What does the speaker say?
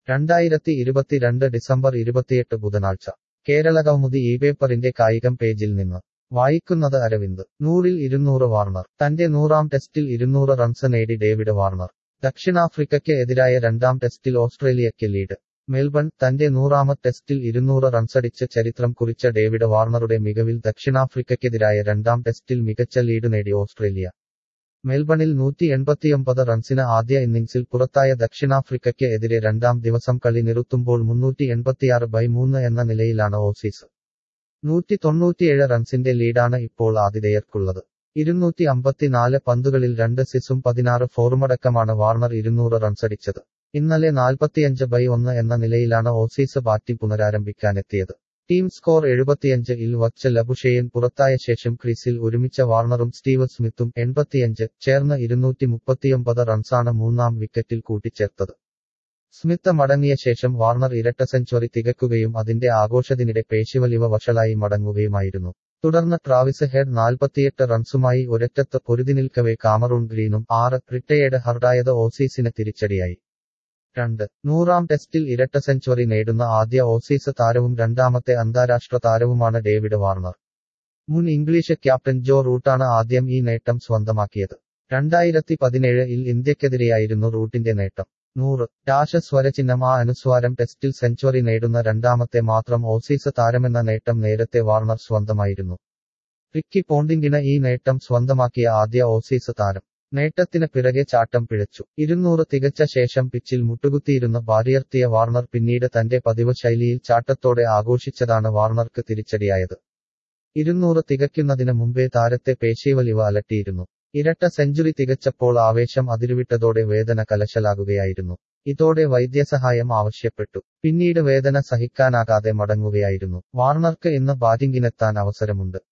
രണ്ടായിരത്തി ഇരുപത്തിരണ്ട് ഡിസംബർ ഇരുപത്തിയെട്ട് ബുധനാഴ്ച കേരളകൗമുദി ഈ പേപ്പറിന്റെ കായികം പേജിൽ നിന്ന് വായിക്കുന്നത് അരവിന്ദ് നൂറിൽ ഇരുന്നൂറ് വാർണർ തന്റെ നൂറാം ടെസ്റ്റിൽ ഇരുന്നൂറ് റൺസ് നേടി ഡേവിഡ് വാർണർ ദക്ഷിണാഫ്രിക്കയ്ക്ക് എതിരായ രണ്ടാം ടെസ്റ്റിൽ ഓസ്ട്രേലിയയ്ക്ക് ലീഡ് മെൽബൺ തന്റെ നൂറാമത് ടെസ്റ്റിൽ ഇരുന്നൂറ് റൺസടിച്ച് ചരിത്രം കുറിച്ച ഡേവിഡ് വാർണറുടെ മികവിൽ ദക്ഷിണാഫ്രിക്കയ്ക്കെതിരായ രണ്ടാം ടെസ്റ്റിൽ മികച്ച ലീഡ് നേടി ഓസ്ട്രേലിയ മെൽബണിൽ നൂറ്റി എൺപത്തിയൊമ്പത് റൺസിന് ആദ്യ ഇന്നിംഗ്സിൽ പുറത്തായ ദക്ഷിണാഫ്രിക്കയ്ക്ക് എതിരെ രണ്ടാം ദിവസം കളി നിറുത്തുമ്പോൾ മുന്നൂറ്റി എൺപത്തിയാറ് ബൈ മൂന്ന് എന്ന നിലയിലാണ് ഓസീസ് നൂറ്റി തൊണ്ണൂറ്റിയേഴ് റൺസിന്റെ ലീഡാണ് ഇപ്പോൾ ആതിഥേയർക്കുള്ളത് ഇരുന്നൂറ്റി അമ്പത്തിനാല് പന്തുകളിൽ രണ്ട് സിസും പതിനാറ് ഫോറുമടക്കമാണ് വാർണർ ഇരുന്നൂറ് റൺസടിച്ചത് ഇന്നലെ നാൽപ്പത്തിയഞ്ച് ബൈ ഒന്ന് എന്ന നിലയിലാണ് ഓസീസ് ബാറ്റിംഗ് പുനരാരംഭിക്കാനെത്തിയത് ടീം സ്കോർ എഴുപത്തിയഞ്ച് ഇൽ വച്ച് ലബുഷേയൻ പുറത്തായ ശേഷം ക്രീസിൽ ഒരുമിച്ച വാർണറും സ്റ്റീവ് സ്മിത്തും എൺപത്തിയഞ്ച് ചേർന്ന് ഇരുന്നൂറ്റി മുപ്പത്തിയൊമ്പത് റൺസാണ് മൂന്നാം വിക്കറ്റിൽ കൂട്ടിച്ചേർത്തത് സ്മിത്ത് മടങ്ങിയ ശേഷം വാർണർ ഇരട്ട സെഞ്ചുറി തികക്കുകയും അതിന്റെ ആഘോഷത്തിനിടെ പേശിവലിവ വഷളായി മടങ്ങുകയുമായിരുന്നു തുടർന്ന് ട്രാവിസ് ഹെഡ് നാൽപ്പത്തിയെട്ട് റൺസുമായി ഒരറ്റത്ത് പൊരുതിനിൽക്കവേ കാമറൂൺ ഗ്രീനും ആറ് റിട്ടയേർഡ് ഹർഡായത് ഓസീസിന് തിരിച്ചടിയായി രണ്ട് നൂറാം ടെസ്റ്റിൽ ഇരട്ട സെഞ്ചുറി നേടുന്ന ആദ്യ ഓസീസ് താരവും രണ്ടാമത്തെ അന്താരാഷ്ട്ര താരവുമാണ് ഡേവിഡ് വാർണർ മുൻ ഇംഗ്ലീഷ് ക്യാപ്റ്റൻ ജോ റൂട്ടാണ് ആദ്യം ഈ നേട്ടം സ്വന്തമാക്കിയത് രണ്ടായിരത്തി പതിനേഴ് ഇൽ ഇന്ത്യക്കെതിരെയായിരുന്നു റൂട്ടിന്റെ നേട്ടം നൂറ് രാശ സ്വരചിഹ്നം ആ അനുസ്വാരം ടെസ്റ്റിൽ സെഞ്ചുറി നേടുന്ന രണ്ടാമത്തെ മാത്രം ഓസീസ് താരമെന്ന നേട്ടം നേരത്തെ വാർണർ സ്വന്തമായിരുന്നു റിക്കി പോണ്ടിങ്ങിന് ഈ നേട്ടം സ്വന്തമാക്കിയ ആദ്യ ഓസീസ് താരം നേട്ടത്തിന് പിറകെ ചാട്ടം പിഴച്ചു ഇരുന്നൂറ് തികച്ച ശേഷം പിച്ചിൽ മുട്ടുകുത്തിയിരുന്ന ഭാര്യർത്തിയ വാർണർ പിന്നീട് തന്റെ പതിവ് ശൈലിയിൽ ചാട്ടത്തോടെ ആഘോഷിച്ചതാണ് വാർണർക്ക് തിരിച്ചടിയായത് ഇരുന്നൂറ് തികയ്ക്കുന്നതിന് മുമ്പേ താരത്തെ പേശീവലിവ അലട്ടിയിരുന്നു ഇരട്ട സെഞ്ചുറി തികച്ചപ്പോൾ ആവേശം അതിരുവിട്ടതോടെ വേദന കലശലാകുകയായിരുന്നു ഇതോടെ വൈദ്യസഹായം ആവശ്യപ്പെട്ടു പിന്നീട് വേദന സഹിക്കാനാകാതെ മടങ്ങുകയായിരുന്നു വാർണർക്ക് ഇന്ന് ബാറ്റിംഗിനെത്താൻ അവസരമുണ്ട്